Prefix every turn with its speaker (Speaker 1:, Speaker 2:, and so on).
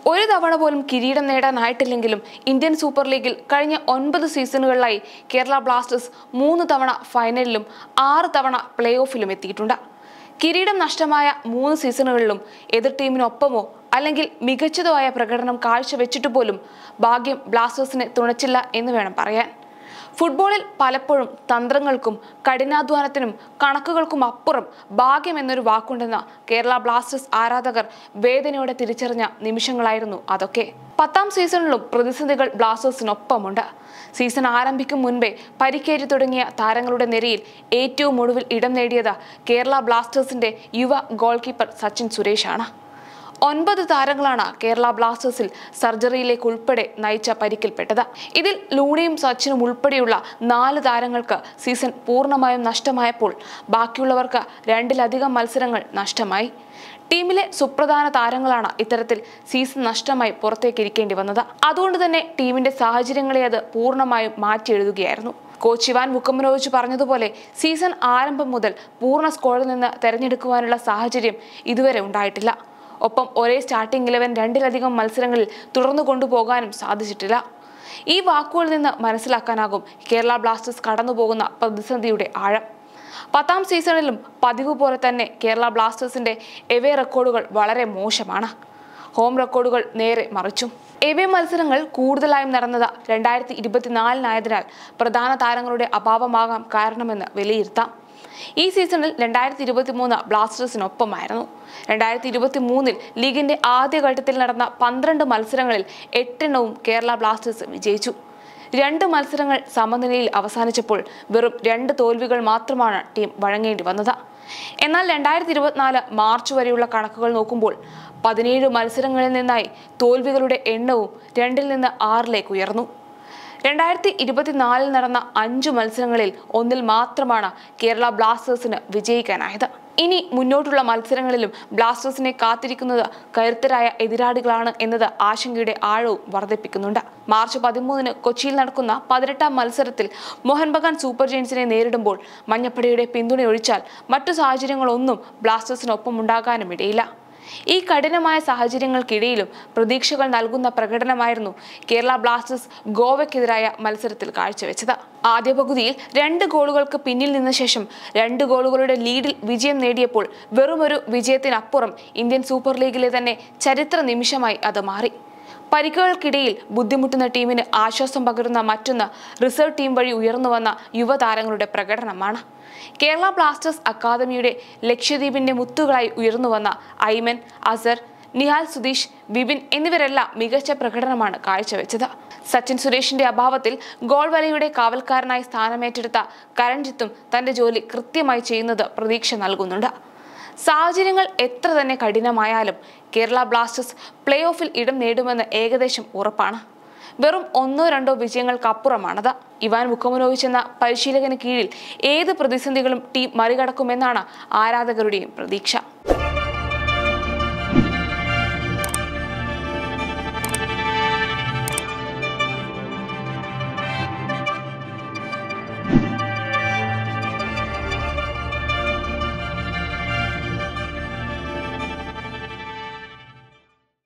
Speaker 1: ഒരു തവണ പോലും കിരീടം നേടാനായിട്ടില്ലെങ്കിലും ഇന്ത്യൻ സൂപ്പർ ലീഗിൽ കഴിഞ്ഞ ഒൻപത് സീസണുകളിലായി കേരള ബ്ലാസ്റ്റേഴ്സ് മൂന്ന് തവണ ഫൈനലിലും ആറ് തവണ പ്ലേ ഓഫിലും എത്തിയിട്ടുണ്ട് കിരീടം നഷ്ടമായ മൂന്ന് സീസണുകളിലും എതിർ ടീമിനൊപ്പമോ അല്ലെങ്കിൽ മികച്ചതോ ആയ പ്രകടനം കാഴ്ചവെച്ചിട്ട് പോലും ഭാഗ്യം ബ്ലാസ്റ്റേഴ്സിനെ തുണച്ചില്ല എന്ന് വേണം പറയാൻ ഫുട്ബോളിൽ പലപ്പോഴും തന്ത്രങ്ങൾക്കും കഠിനാധ്വാനത്തിനും കണക്കുകൾക്കും അപ്പുറം ഭാഗ്യം എന്നൊരു വാക്കുണ്ടെന്ന കേരള ബ്ലാസ്റ്റേഴ്സ് ആരാധകർ വേദനയോടെ തിരിച്ചറിഞ്ഞ നിമിഷങ്ങളായിരുന്നു അതൊക്കെ പത്താം സീസണിലും പ്രതിസന്ധികൾ ബ്ലാസ്റ്റേഴ്സിനൊപ്പമുണ്ട് സീസൺ ആരംഭിക്കും മുൻപേ പരിക്കേറ്റ് തുടങ്ങിയ താരങ്ങളുടെ നിരയിൽ ഏറ്റവും ഒടുവിൽ ഇടം നേടിയത് കേരള ബ്ലാസ്റ്റേഴ്സിന്റെ യുവ ഗോൾ കീപ്പർ സച്ചിൻ സുരേഷാണ് ഒൻപത് താരങ്ങളാണ് കേരള ബ്ലാസ്റ്റേഴ്സിൽ സർജറിയിലേക്ക് ഉൾപ്പെടെ നയിച്ച പരിക്കിൽപ്പെട്ടത് ഇതിൽ ലൂണിയും സച്ചിനും ഉൾപ്പെടെയുള്ള നാല് താരങ്ങൾക്ക് സീസൺ പൂർണ്ണമായും നഷ്ടമായപ്പോൾ ബാക്കിയുള്ളവർക്ക് രണ്ടിലധികം മത്സരങ്ങൾ നഷ്ടമായി ടീമിലെ സുപ്രധാന താരങ്ങളാണ് ഇത്തരത്തിൽ സീസൺ നഷ്ടമായി പുറത്തേക്ക് ഇരിക്കേണ്ടി വന്നത് അതുകൊണ്ട് തന്നെ ടീമിന്റെ സാഹചര്യങ്ങളെ അത് പൂർണ്ണമായും മാറ്റിയെഴുതുകയായിരുന്നു കോച്ച് ഇവാൻ മുക്കമ്മനോവിച്ച് പറഞ്ഞതുപോലെ സീസൺ ആരംഭം മുതൽ പൂർണ്ണ സ്കോഡിൽ നിന്ന് തെരഞ്ഞെടുക്കുവാനുള്ള സാഹചര്യം ഇതുവരെ ഉണ്ടായിട്ടില്ല ഒപ്പം ഒരേ സ്റ്റാർട്ടിംഗ് ഇലവൻ രണ്ടിലധികം മത്സരങ്ങളിൽ തുടർന്നു കൊണ്ടുപോകാനും സാധിച്ചിട്ടില്ല ഈ വാക്കുകളിൽ നിന്ന് മനസ്സിലാക്കാനാകും കേരള ബ്ലാസ്റ്റേഴ്സ് കടന്നുപോകുന്ന പ്രതിസന്ധിയുടെ ആഴം പത്താം സീസണിലും പതിവ് പോലെ തന്നെ കേരള ബ്ലാസ്റ്റേഴ്സിന്റെ എവേ റെക്കോർഡുകൾ വളരെ മോശമാണ് ഹോം റെക്കോർഡുകൾ നേരെ മറിച്ചും എവേ മത്സരങ്ങൾ കൂടുതലായും നടന്നത് രണ്ടായിരത്തി ഇരുപത്തിനാലിനായതിനാൽ പ്രധാന താരങ്ങളുടെ അഭാവമാകാം കാരണമെന്ന് വിലയിരുത്താം ഈ സീസണിൽ രണ്ടായിരത്തി ഇരുപത്തി മൂന്ന് ബ്ലാസ്റ്റേഴ്സിനൊപ്പമായിരുന്നു രണ്ടായിരത്തി ഇരുപത്തി മൂന്നിൽ ലീഗിന്റെ ആദ്യഘട്ടത്തിൽ നടന്ന പന്ത്രണ്ട് മത്സരങ്ങളിൽ എട്ടെണ്ണവും കേരള ബ്ലാസ്റ്റേഴ്സ് വിജയിച്ചു രണ്ട് മത്സരങ്ങൾ സമനിലയിൽ അവസാനിച്ചപ്പോൾ വെറും രണ്ട് തോൽവികൾ മാത്രമാണ് ടീം വഴങ്ങേണ്ടി വന്നത് എന്നാൽ രണ്ടായിരത്തി ഇരുപത്തിനാല് മാർച്ച് വരെയുള്ള കണക്കുകൾ നോക്കുമ്പോൾ പതിനേഴ് മത്സരങ്ങളിൽ നിന്നായി തോൽവികളുടെ എണ്ണവും രണ്ടിൽ നിന്ന് ആറിലേക്ക് ഉയർന്നു രണ്ടായിരത്തി ഇരുപത്തിനാലിൽ നടന്ന അഞ്ചു മത്സരങ്ങളിൽ ഒന്നിൽ മാത്രമാണ് കേരള ബ്ലാസ്റ്റേഴ്സിന് വിജയിക്കാനായത് ഇനി മുന്നോട്ടുള്ള മത്സരങ്ങളിലും ബ്ലാസ്റ്റേഴ്സിനെ കാത്തിരിക്കുന്നത് കരുത്തരായ എതിരാളികളാണ് എന്നത് ആശങ്കയുടെ ആഴവും വർദ്ധിപ്പിക്കുന്നുണ്ട് മാർച്ച് പതിമൂന്നിന് കൊച്ചിയിൽ നടക്കുന്ന പതിനെട്ടാം മത്സരത്തിൽ മോഹൻ ബഗാൻ സൂപ്പർ ജെയിൻസിനെ നേരിടുമ്പോൾ മഞ്ഞപ്പടയുടെ പിന്തുണയൊഴിച്ചാൽ മറ്റു സാഹചര്യങ്ങളൊന്നും ബ്ലാസ്റ്റേഴ്സിനൊപ്പം ഉണ്ടാകാനും ഇടയില്ല ഈ കഠിനമായ സാഹചര്യങ്ങൾക്കിടയിലും പ്രതീക്ഷകൾ നൽകുന്ന പ്രകടനമായിരുന്നു കേരള ബ്ലാസ്റ്റേഴ്സ് ഗോവയ്ക്കെതിരായ മത്സരത്തിൽ കാഴ്ചവെച്ചത് ആദ്യ പകുതിയിൽ രണ്ട് ഗോളുകൾക്ക് പിന്നിൽ നിന്ന ശേഷം രണ്ട് ഗോളുകളുടെ ലീഡിൽ വിജയം നേടിയപ്പോൾ വെറുമൊരു വിജയത്തിനപ്പുറം ഇന്ത്യൻ സൂപ്പർ ലീഗിലെ തന്നെ ചരിത്ര നിമിഷമായി അത് മാറി പരിക്കുകൾക്കിടയിൽ ബുദ്ധിമുട്ടുന്ന ടീമിന് ആശ്വാസം പകരുന്ന മറ്റൊന്ന് റിസർവ് ടീം വഴി ഉയർന്നു വന്ന യുവതാരങ്ങളുടെ പ്രകടനമാണ് കേരള ബ്ലാസ്റ്റേഴ്സ് അക്കാദമിയുടെ ലക്ഷദ്വീപിന്റെ മുത്തുകളായി ഉയർന്നു വന്ന ഐമൻ അസർ നിഹാൽ സുധീഷ് വിപിൻ എന്നിവരെല്ലാം മികച്ച പ്രകടനമാണ് കാഴ്ചവെച്ചത് സച്ചിൻ സുരേഷിന്റെ അഭാവത്തിൽ ഗോൾ വലയുടെ കാവൽക്കാരനായി സ്ഥാനമേറ്റെടുത്ത കരൺജിത്തും തന്റെ ജോലി കൃത്യമായി ചെയ്യുന്നത് പ്രതീക്ഷ നൽകുന്നുണ്ട് സാഹചര്യങ്ങൾ എത്ര തന്നെ കഠിനമായാലും കേരള ബ്ലാസ്റ്റേഴ്സ് പ്ലേ ഓഫിൽ ഇടം നേടുമെന്ന് ഏകദേശം ഉറപ്പാണ് വെറും ഒന്നോ രണ്ടോ വിജയങ്ങൾക്കപ്പുറമാണത് ഇവാൻ മുക്കമനോവിച്ച് എന്ന പരിശീലകന് കീഴിൽ ഏത് പ്രതിസന്ധികളും ടീം മറികടക്കുമെന്നാണ് ആരാധകരുടെയും പ്രതീക്ഷ